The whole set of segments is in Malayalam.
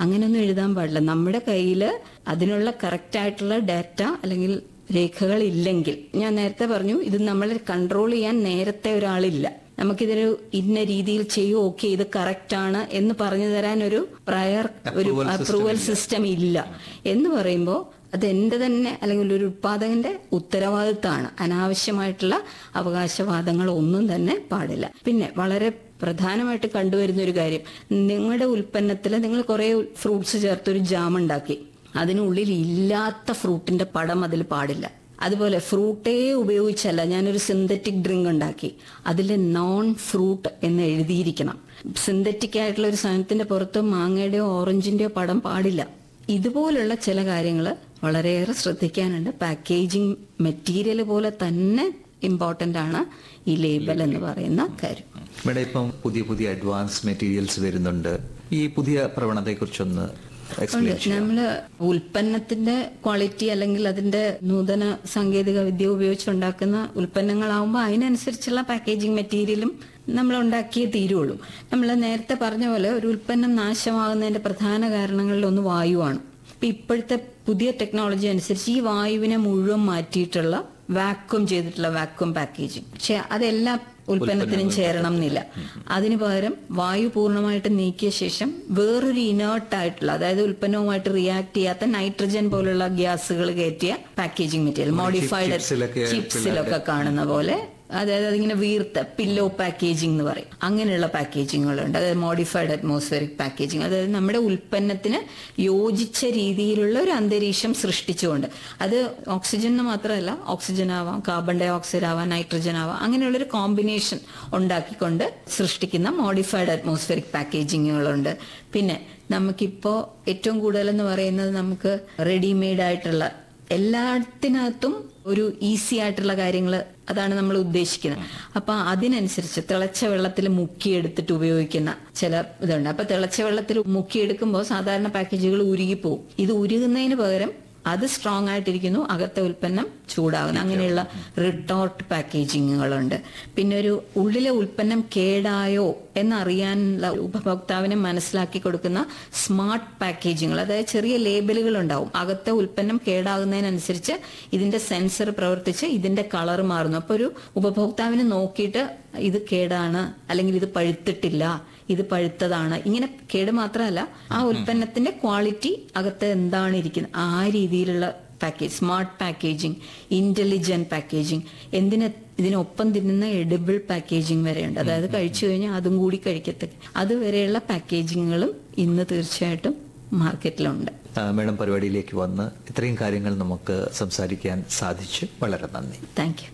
അങ്ങനെയൊന്നും എഴുതാൻ പാടില്ല നമ്മുടെ കയ്യിൽ അതിനുള്ള കറക്റ്റ് ആയിട്ടുള്ള ഡാറ്റ അല്ലെങ്കിൽ രേഖകൾ ഇല്ലെങ്കിൽ ഞാൻ നേരത്തെ പറഞ്ഞു ഇത് നമ്മൾ കൺട്രോൾ ചെയ്യാൻ നേരത്തെ ഒരാളില്ല നമുക്കിതൊരു ഇന്ന രീതിയിൽ ചെയ്യൂ ഓക്കെ ഇത് കറക്റ്റ് ആണ് എന്ന് പറഞ്ഞു തരാൻ ഒരു പ്രയർ ഒരു അപ്രൂവൽ സിസ്റ്റം ഇല്ല എന്ന് പറയുമ്പോൾ അത് എന്റെ തന്നെ അല്ലെങ്കിൽ ഒരു ഉത്പാദകന്റെ ഉത്തരവാദിത്തമാണ് അനാവശ്യമായിട്ടുള്ള അവകാശവാദങ്ങൾ ഒന്നും തന്നെ പാടില്ല പിന്നെ വളരെ പ്രധാനമായിട്ട് കണ്ടുവരുന്ന ഒരു കാര്യം നിങ്ങളുടെ ഉൽപ്പന്നത്തിൽ നിങ്ങൾ കുറെ ഫ്രൂട്ട്സ് ചേർത്തൊരു ജാം ഉണ്ടാക്കി അതിനുള്ളിൽ ഇല്ലാത്ത ഫ്രൂട്ടിന്റെ പടം അതിൽ പാടില്ല അതുപോലെ ഫ്രൂട്ടേ ഉപയോഗിച്ചല്ല ഞാനൊരു സിന്തറ്റിക് ഡ്രിങ്ക് ഉണ്ടാക്കി അതിൽ നോൺ ഫ്രൂട്ട് എന്ന് എഴുതിയിരിക്കണം സിന്തറ്റിക് ആയിട്ടുള്ള ഒരു സാധനത്തിന്റെ പുറത്ത് മാങ്ങയുടെയോ ഓറഞ്ചിന്റെയോ പടം പാടില്ല ഇതുപോലുള്ള ചില കാര്യങ്ങൾ വളരെയേറെ ശ്രദ്ധിക്കാനുണ്ട് പാക്കേജിംഗ് മെറ്റീരിയൽ പോലെ തന്നെ ഇമ്പോർട്ടന്റ് ആണ് ഈ ലേബൽ എന്ന് പറയുന്ന കാര്യം ഇവിടെ ഇപ്പം പുതിയ പുതിയ അഡ്വാൻസ് മെറ്റീരിയൽസ് വരുന്നുണ്ട് ഈ പുതിയ പ്രവണതയെക്കുറിച്ചൊന്ന് എക്സ്പ്ലെയിൻ ചെയ്യാം നമ്മള് ഉൽപ്പന്നത്തിന്റെ ക്വാളിറ്റി അല്ലെങ്കിൽ അതിന്റെ നൂതന സാങ്കേതിക വിദ്യ ഉപയോഗിച്ചുണ്ടാക്കുന്ന ഉൽപ്പന്നങ്ങളാവുമ്പോൾ അതിനനുസരിച്ചുള്ള പാക്കേജിംഗ് മെറ്റീരിയലും നമ്മൾ ഉണ്ടാക്കിയേ തീരുള്ളൂ നമ്മൾ നേരത്തെ പറഞ്ഞ പോലെ ഒരു ഉൽപ്പന്നം നാശമാകുന്നതിന്റെ പ്രധാന കാരണങ്ങളിൽ ഒന്ന് വായുവാണ് ഇപ്പൊ ഇപ്പോഴത്തെ പുതിയ ടെക്നോളജി അനുസരിച്ച് ഈ വായുവിനെ മുഴുവൻ മാറ്റിയിട്ടുള്ള വാക്വം ചെയ്തിട്ടുള്ള വാക്വം പാക്കേജിങ് പക്ഷെ അതെല്ലാം ഉൽപ്പന്നത്തിനും ചേരണം എന്നില്ല അതിന് പകരം വായു പൂർണ്ണമായിട്ട് നീക്കിയ ശേഷം വേറൊരു ഇനേർട്ട് ആയിട്ടുള്ള അതായത് ഉൽപ്പന്നവുമായിട്ട് റിയാക്ട് ചെയ്യാത്ത നൈട്രജൻ പോലുള്ള ഗ്യാസുകൾ കയറ്റിയ പാക്കേജിംഗ് മെറ്റീരിയൽ മോഡിഫൈഡ് ചിപ്സിലൊക്കെ ചിപ്സിലൊക്കെ കാണുന്ന പോലെ അതായത് അതിങ്ങനെ വീർത്ത പില്ലോ പാക്കേജിംഗ് എന്ന് പറയും അങ്ങനെയുള്ള പാക്കേജിങ്ങുകളുണ്ട് അതായത് മോഡിഫൈഡ് അറ്റ്മോസ്ഫിയറിക് പാക്കേജിങ് അതായത് നമ്മുടെ ഉൽപ്പന്നത്തിന് യോജിച്ച രീതിയിലുള്ള ഒരു അന്തരീക്ഷം സൃഷ്ടിച്ചുകൊണ്ട് അത് ഓക്സിജൻ എന്ന് മാത്രമല്ല ഓക്സിജൻ ആവാം കാർബൺ ഡൈ ഓക്സൈഡ് ആവാം നൈട്രജൻ ആവാം അങ്ങനെയുള്ളൊരു കോമ്പിനേഷൻ ഉണ്ടാക്കിക്കൊണ്ട് സൃഷ്ടിക്കുന്ന മോഡിഫൈഡ് അറ്റ്മോസ്ഫിയറിക് പാക്കേജിങ്ങുകളുണ്ട് പിന്നെ നമുക്കിപ്പോ ഏറ്റവും കൂടുതൽ എന്ന് പറയുന്നത് നമുക്ക് റെഡിമെയ്ഡ് ആയിട്ടുള്ള എല്ലാത്തിനകത്തും ഒരു ഈസി ആയിട്ടുള്ള കാര്യങ്ങൾ അതാണ് നമ്മൾ ഉദ്ദേശിക്കുന്നത് അപ്പൊ അതിനനുസരിച്ച് തിളച്ച വെള്ളത്തിൽ മുക്കിയെടുത്തിട്ട് ഉപയോഗിക്കുന്ന ചില ഇതുണ്ട് അപ്പൊ തിളച്ച വെള്ളത്തിൽ മുക്കിയെടുക്കുമ്പോൾ സാധാരണ പാക്കേജുകൾ ഉരുകിപ്പോവും ഇത് ഉരുകുന്നതിന് പകരം അത് സ്ട്രോങ് ആയിട്ടിരിക്കുന്നു അകത്തെ ഉൽപ്പന്നം ചൂടാകുന്നു അങ്ങനെയുള്ള റിട്ടോർട്ട് പാക്കേജിങ്ങുകളുണ്ട് പിന്നെ ഒരു ഉള്ളിലെ ഉൽപ്പന്നം കേടായോ എന്നറിയാനുള്ള ഉപഭോക്താവിനെ മനസ്സിലാക്കി കൊടുക്കുന്ന സ്മാർട്ട് പാക്കേജിങ്ങൾ അതായത് ചെറിയ ലേബലുകൾ ഉണ്ടാവും അകത്തെ ഉൽപ്പന്നം കേടാകുന്നതിനനുസരിച്ച് ഇതിന്റെ സെൻസർ പ്രവർത്തിച്ച് ഇതിന്റെ കളർ മാറുന്നു അപ്പൊ ഒരു ഉപഭോക്താവിന് നോക്കിയിട്ട് ഇത് കേടാണ് അല്ലെങ്കിൽ ഇത് പഴുത്തിട്ടില്ല ഇത് പഴുത്തതാണ് ഇങ്ങനെ കേട് മാത്രമല്ല ആ ഉൽപ്പന്നത്തിന്റെ ക്വാളിറ്റി അകത്ത് എന്താണ് ഇരിക്കുന്നത് ആ രീതിയിലുള്ള package smart packaging intelligent packaging എന്തിന് ഇതിനൊപ്പം തിന്നുന്ന എഡിബിൾ പാക്കേജിങ് വരെയുണ്ട് അതായത് കഴിച്ചു കഴിഞ്ഞാൽ അതും കൂടി കഴിക്കത്തക്ക അതുവരെയുള്ള പാക്കേജിങ്ങുകളും ഇന്ന് തീർച്ചയായിട്ടും മാർക്കറ്റിലുണ്ട് ആ, മേഡം പരിപാടിയിലേക്ക് വന്ന് ഇത്രയും കാര്യങ്ങൾ നമുക്ക് സംസാരിക്കാൻ സാധിച്ചു വളരെ നന്ദി താങ്ക് യു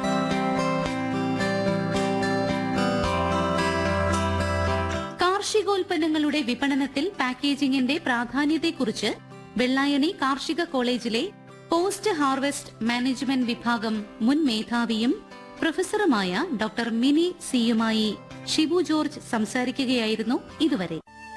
കാർഷികോൽപ്പന്നങ്ങളുടെ വിപണനത്തിൽ പാക്കേജിംഗിന്റെ പ്രാധാന്യത്തെക്കുറിച്ച് വെള്ളായണി കാർഷിക കോളേജിലെ പോസ്റ്റ് ഹാർവെസ്റ്റ് മാനേജ്മെന്റ് വിഭാഗം മുൻ മേധാവിയും പ്രൊഫസറുമായ ഡോക്ടർ മിനി സിയുമായി ഷിബു ജോർജ് സംസാരിക്കുകയായിരുന്നു ഇതുവരെ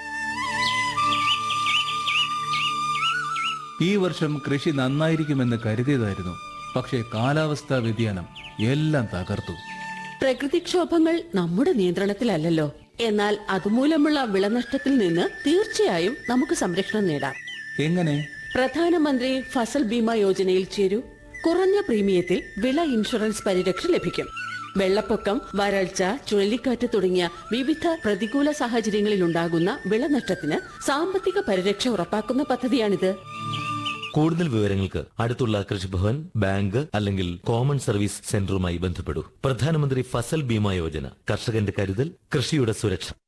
ഈ വർഷം കൃഷി നന്നായിരിക്കുമെന്ന് കരുതിയതായിരുന്നു പക്ഷേ കാലാവസ്ഥാ വ്യതിയാനം എല്ലാം തകർത്തു പ്രകൃതിക്ഷോഭങ്ങൾ നമ്മുടെ നിയന്ത്രണത്തിലല്ലല്ലോ എന്നാൽ അതുമൂലമുള്ള വിളനഷ്ടത്തിൽ നിന്ന് തീർച്ചയായും നമുക്ക് സംരക്ഷണം നേടാം എങ്ങനെ പ്രധാനമന്ത്രി ഫസൽ ബീമ യോജനയിൽ ചേരൂ കുറഞ്ഞ പ്രീമിയത്തിൽ വിള ഇൻഷുറൻസ് പരിരക്ഷ ലഭിക്കും വെള്ളപ്പൊക്കം വരൾച്ച ചുഴലിക്കാറ്റ് തുടങ്ങിയ വിവിധ പ്രതികൂല സാഹചര്യങ്ങളിൽ ഉണ്ടാകുന്ന വിളനഷ്ടത്തിന് സാമ്പത്തിക പരിരക്ഷ ഉറപ്പാക്കുന്ന പദ്ധതിയാണിത് കൂടുതൽ വിവരങ്ങൾക്ക് അടുത്തുള്ള കൃഷിഭവൻ ബാങ്ക് അല്ലെങ്കിൽ കോമൺ സർവീസ് സെന്ററുമായി ബന്ധപ്പെടൂ പ്രധാനമന്ത്രി ഫസൽ ബീമ യോജന കർഷകന്റെ കരുതൽ കൃഷിയുടെ സുരക്ഷ